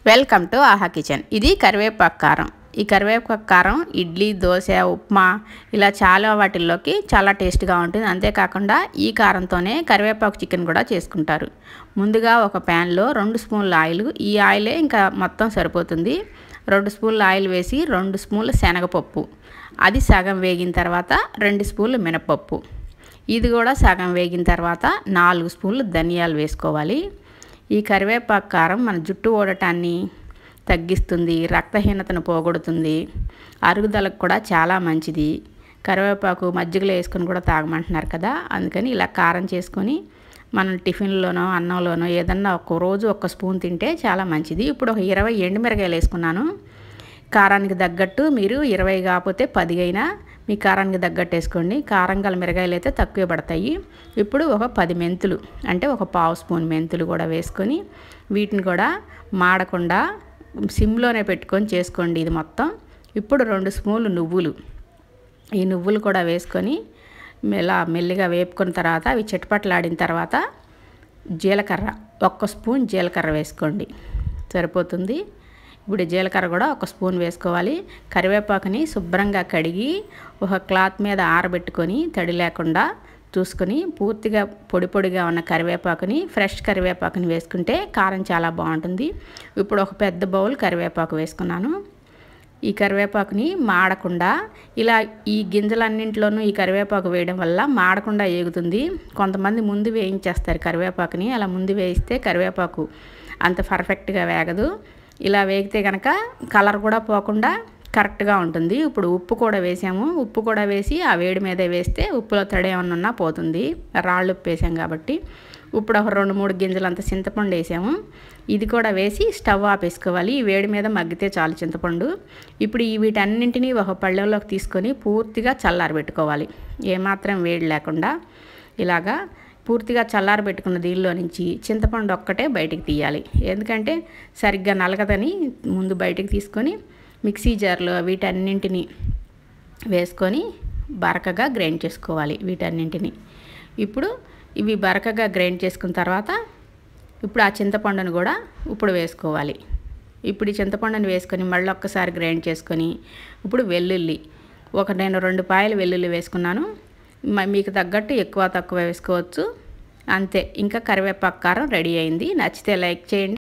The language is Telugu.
వెల్కమ్ టు ఆహా కిచెన్ ఇది కరివేపాకు కారం ఈ కరివేపాకు కారం ఇడ్లీ దోశ ఉప్మా ఇలా చాలా వాటిల్లోకి చాలా టేస్ట్గా ఉంటుంది అంతేకాకుండా ఈ కారంతోనే కరివేపాకు చికెన్ కూడా చేసుకుంటారు ముందుగా ఒక ప్యాన్లో రెండు స్పూన్ల ఆయిల్ ఈ ఆయిలే ఇంకా మొత్తం సరిపోతుంది రెండు స్పూన్ల ఆయిల్ వేసి రెండు స్పూన్ల శనగపప్పు అది సగం వేగిన తర్వాత రెండు స్పూన్లు మినపప్పు ఇది కూడా సగం వేగిన తర్వాత నాలుగు స్పూన్లు ధనియాలు వేసుకోవాలి ఈ కరివేపాకు కారం మన జుట్టు ఊడటాన్ని తగ్గిస్తుంది రక్తహీనతను పోగొడుతుంది అరుగుదలకు కూడా చాలా మంచిది కరివేపాకు మజ్జిగలో వేసుకొని కూడా తాగమంటున్నారు కదా అందుకని ఇలా కారం చేసుకొని మనం టిఫిన్లోనో అన్నంలోనో ఏదన్నా ఒక రోజు ఒక స్పూన్ తింటే చాలా మంచిది ఇప్పుడు ఒక ఇరవై ఎండుమిరగాయలు వేసుకున్నాను కారానికి తగ్గట్టు మీరు ఇరవై కాకపోతే పది అయినా మీ కారానికి తగ్గట్టు వేసుకోండి కారం గల మిరగాయలు అయితే తక్కువ పడతాయి ఇప్పుడు ఒక పది మెంతులు అంటే ఒక పావు స్పూన్ మెంతులు కూడా వేసుకొని వీటిని కూడా మాడకుండా సిమ్లోనే పెట్టుకొని చేసుకోండి ఇది మొత్తం ఇప్పుడు రెండు స్పూన్లు నువ్వులు ఈ నువ్వులు కూడా వేసుకొని ఇలా మెల్లిగా వేపుకున్న తర్వాత అవి చిటపట్లాడిన తర్వాత జీలకర్ర ఒక్క స్పూన్ జీలకర్ర వేసుకోండి సరిపోతుంది ఇప్పుడు జీలకర్ర కూడా ఒక స్పూన్ వేసుకోవాలి కరివేపాకుని శుభ్రంగా కడిగి ఒక క్లాత్ మీద ఆరబెట్టుకొని తడి లేకుండా చూసుకొని పూర్తిగా పొడి పొడిగా ఉన్న కరివేపాకుని ఫ్రెష్ కరివేపాకుని వేసుకుంటే కారం చాలా బాగుంటుంది ఇప్పుడు ఒక పెద్ద బౌల్ కరివేపాకు వేసుకున్నాను ఈ కరివేపాకుని మాడకుండా ఇలా ఈ గింజలన్నింటిలోనూ ఈ కరివేపాకు వేయడం వల్ల మాడకుండా ఏగుతుంది కొంతమంది ముందు వేయించేస్తారు కరివేపాకుని అలా ముందు వేయిస్తే కరివేపాకు అంత పర్ఫెక్ట్గా వేగదు ఇలా వేగితే కనుక కలర్ కూడా పోకుండా కరెక్ట్గా ఉంటుంది ఇప్పుడు ఉప్పు కూడా వేసాము ఉప్పు కూడా వేసి ఆ వేడి మీద వేస్తే ఉప్పులో తడి ఏమన్నా ఉన్నా పోతుంది రాళ్ళు ఉప్పు వేసాం కాబట్టి ఇప్పుడు ఒక రెండు మూడు గింజలంత చింతపండు వేసాము ఇది కూడా వేసి స్టవ్ ఆపేసుకోవాలి ఈ వేడి మీద మగ్గితే చాలు చింతపండు ఇప్పుడు ఈ వీటన్నింటినీ ఒక పళ్ళెంలోకి తీసుకొని పూర్తిగా చల్లారబెట్టుకోవాలి ఏమాత్రం వేడి లేకుండా ఇలాగా పూర్తిగా చల్లారబెట్టుకున్న దీనిలో నుంచి చింతపండు ఒక్కటే బయటికి తీయాలి ఎందుకంటే సరిగ్గా నలగదని ముందు బయటికి తీసుకొని మిక్సీ జార్లో వీటన్నింటిని వేసుకొని బరకగా గ్రైండ్ చేసుకోవాలి వీటన్నింటిని ఇప్పుడు ఇవి బరకగా గ్రైండ్ చేసుకున్న తర్వాత ఇప్పుడు ఆ చింతపండును కూడా ఇప్పుడు వేసుకోవాలి ఇప్పుడు ఈ చింతపండుని వేసుకొని మళ్ళీ ఒక్కసారి గ్రైండ్ చేసుకొని ఇప్పుడు వెల్లుల్లి ఒక నేను రెండు పాయలు వెల్లుల్లి వేసుకున్నాను మీకు తగ్గట్టు ఎక్కువ తక్కువ వేసుకోవచ్చు అంతే ఇంకా కరివేపాకు కారం రెడీ అయింది నచ్చితే లైక్ చేయండి